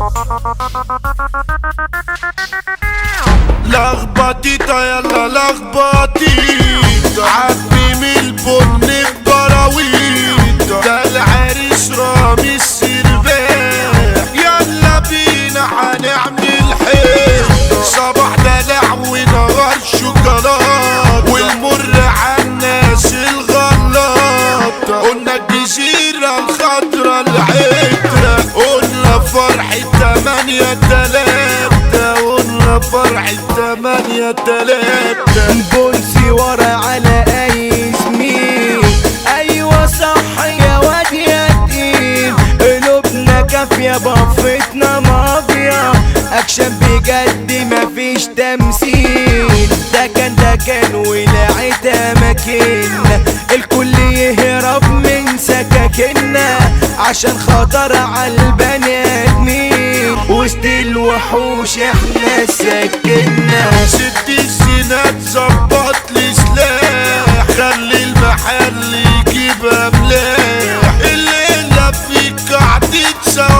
لخبطيتا يلا لخبطيتا عبي من البن ببراويتا ده العريس رامي السرباح يلا بينا هنعمل حيط صباح دلع ونهار شوكولات والمر عالناس الغلاط قلنا الجزيرة الخضرا العترة قلنا فرحة تمانية تلاتة قلنا فرحة تمانية تلاتة بونسي ورا على اي زميل ايوه صح يا واد يا تقيل قلوبنا كافية بفتنا مافيا اكشن بجد مفيش تمثيل ده كان ده كان ولعتها مكنا الكل يهرب من سكاكنا عشان خطر عالبني ادمين وسط الوحوش احنا سكنا ست السنات ظبط لي سلاح خلي المحل يجيب املاح الليلة في قعدة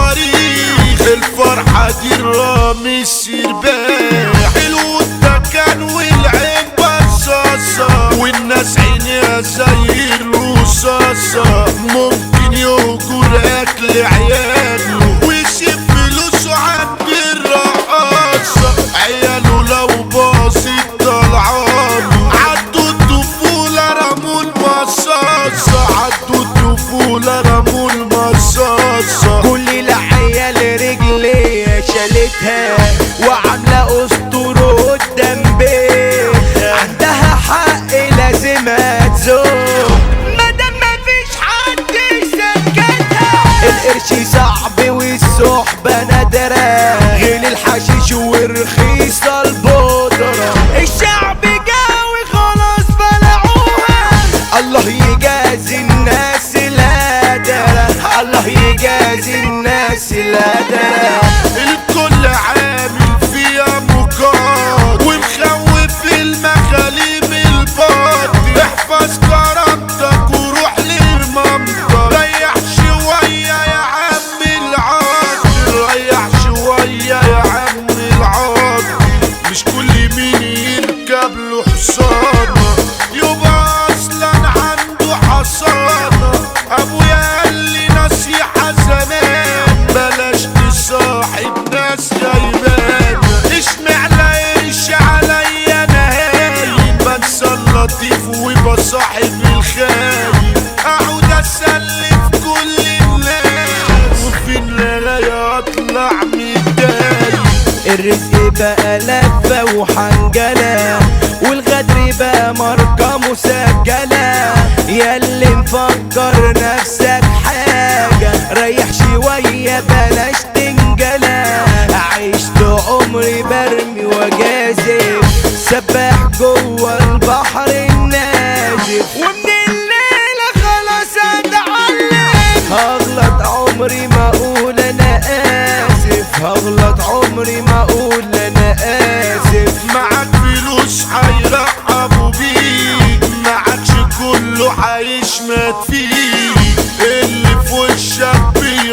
صواريخ الفرحة دي الرامي السرباح الود ده كان والعين بصاصة والناس عينيها زي الرصاصة ممكن يهجر اكل عياله ويسيب فلوسه عند الرقاصة عياله لو باصت طلعانه عدوا الطفولة رموا المصاصة عدوا الطفولة رموا المصاصة كل العيال رجلي شالتها وعاملة اسطورة قدام بيتها عندها حق لازمها تزوق مادام مفيش حد يسكتها القرش صعب والصحبة نادرة غير الحشيش والرخيصة البودرة الشعب جاوي خلاص بلعوها الله يجازي الناس الهدرة الله يجازي الناس الهدرة الكل عامل فيها مقاد ومخوف المخاليب الباطل احفظ كرامتك وروح لمامتك ريح شوية يا عم العاطل ريح شوية يا عم العاطل مش كل مين يركب له حصانة يبقى اصلا عنده حصانة ابويا قال لي نصيحة زمان بلاش تصاحب ناس غيبانة اشمعنى قرش عليا انا هاين بنسى اللطيف وبصاحب الخاين اقعد اسلف كل الناس وفي النهاية اطلع متضايق الرزق بقى لفة وحنجلة والغدر بقى ماركة مسجلة ياللي مفكر نفسك حاجة ريح شوية بلاش تنجلة عشت عمري برمي وجازف سباح جوه البحر النازف ومن الليلة خلاص اتعلم هغلط عمري ما اقول انا اسف هغلط عمري ما اقول انا اسف معاك فلوس هيرقبوا بيك معاكش كله هيشمت فيك اللي في وشك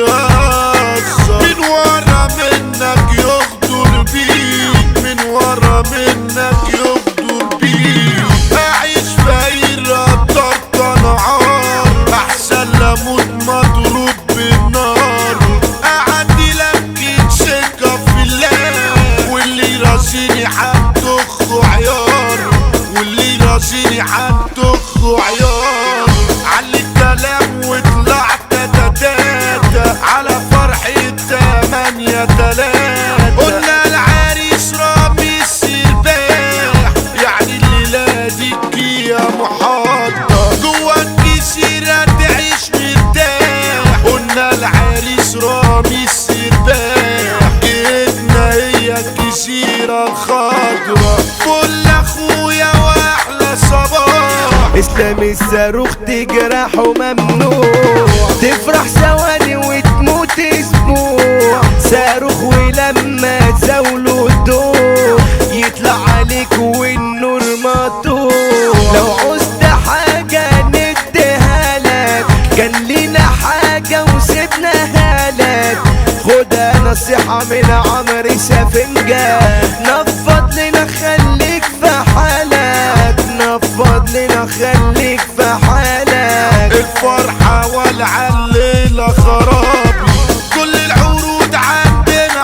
بيهزر من ورا منك يغدر بيك من ورا منك يغدر بيك اعيش فقير اقدر قنعار احسن لموت مضروب بالنار اعدي لك سكه في الله واللي راسيني هتخ عيار واللي راسيني هتخ عيار علي الكلام وطلعت تتاتا على فرحة تمانية تلاتة قلنا العريس رامي السرباح يعني الليلة دي يا محاطة جوا الجزيرة تعيش مرتاح قلنا العريس رامي السرباح جيتنا هي الجزيرة الخضرا فل اخويا واحلى صباح اسلام الصاروخ تجرحه ممنوع تفرح ثواني وتموت اسبوع صاروخ ولما تزاوله الضوء يطلع عليك والنور مقطوع لو عوزت حاجة نديها لك كان لينا حاجة وسيبناها لك خد انا نصيحة من عمري سفنجة نفض لنا خليك في حالك نفض لنا خليك في حالك الفرحة والعليلة خرابي كل العروض عندنا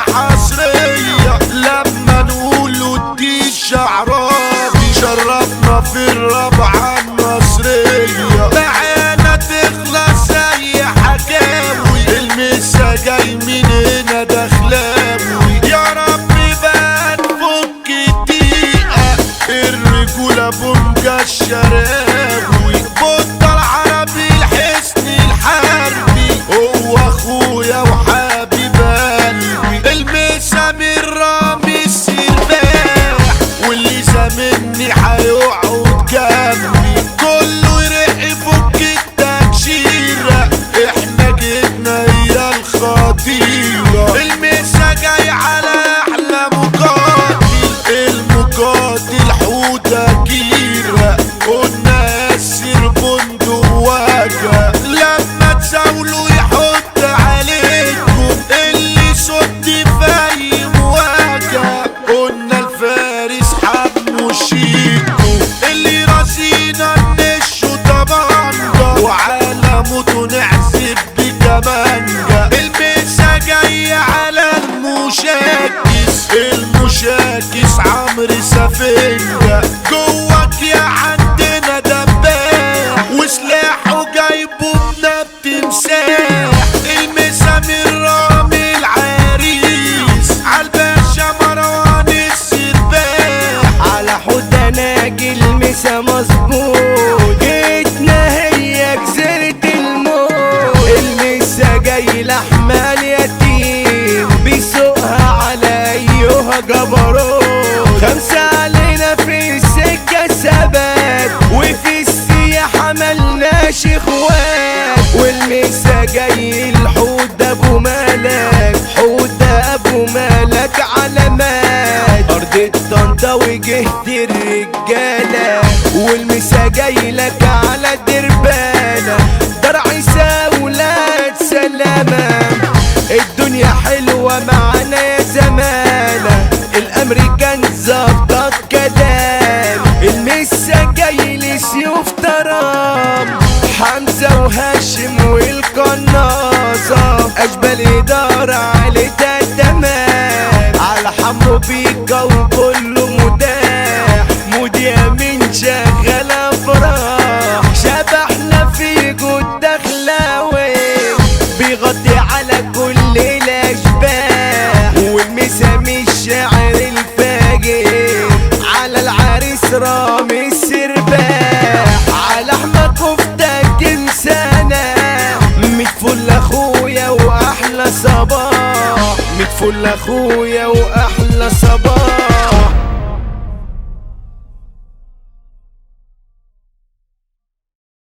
حصرية لما نقول دي شعرابي شرفنا في الرابعة المصرية معانا تخلص اي حكاوي المسا جاي من هنا دخلاوي يا رب بقى نفك الدقيقة الرجولة بومجا الشراوي بطل عربي الحسن الحربي هو اخويا وحبيب قلبي المسا من رامي السرباح واللي زاملني هيقعد جنبي كله يرق يفك التكشيرة احنا جبنا هي الخطيرة المسا جاي على احلى مقاتل المقاتل حودة كيرة قلنا ياسر بندق واجه لما تزاولوا يحط عليكم اللي صد في مواجهة قلنا الفارس حمو شيكو اللي راسينا نشو طبانجة وعلى موتو نعزف بكمانجة المسا جاي على المشاكس المشاكس عمرو سفنجة جواك يا عندنا دباح وسلاحه جايبه بنبت مساح المسا من رامي العريس عالباشا مروان السرباح على حدى ناجي المسا مظبوط جيتنا هي جزيرة الموت المسا جاي لحمة اليتيم بيسوقها على ايها جبروت خمسة علينا في السكة ثبات وفي السياحة ملناش اخوات والمسا جاي الحوت ابو مالك حوت ابو مالك علامات ارض الطنطاوي جهد الرجالة والمسا جاي لك على دربانة دار عيسى ولاد سلامة الدنيا حلوة معانا يا زمانة الامريكان ظبطت كلام المسا جاي لسيوف ترام حمزة وهاشم والقناصة أجبل إدارة عيلتها تمام على حمو بيكا وكله متاح مذيع من شغال أفراح شبحنا في جود دخلاوي بيغطي على كل الأشباح والمسام الشاعر الفاجر على العريس رامي السرباح على احمد كفتة تمسانة ميت فل اخويا واحلى صباح ميت فل اخويا واحلى صباح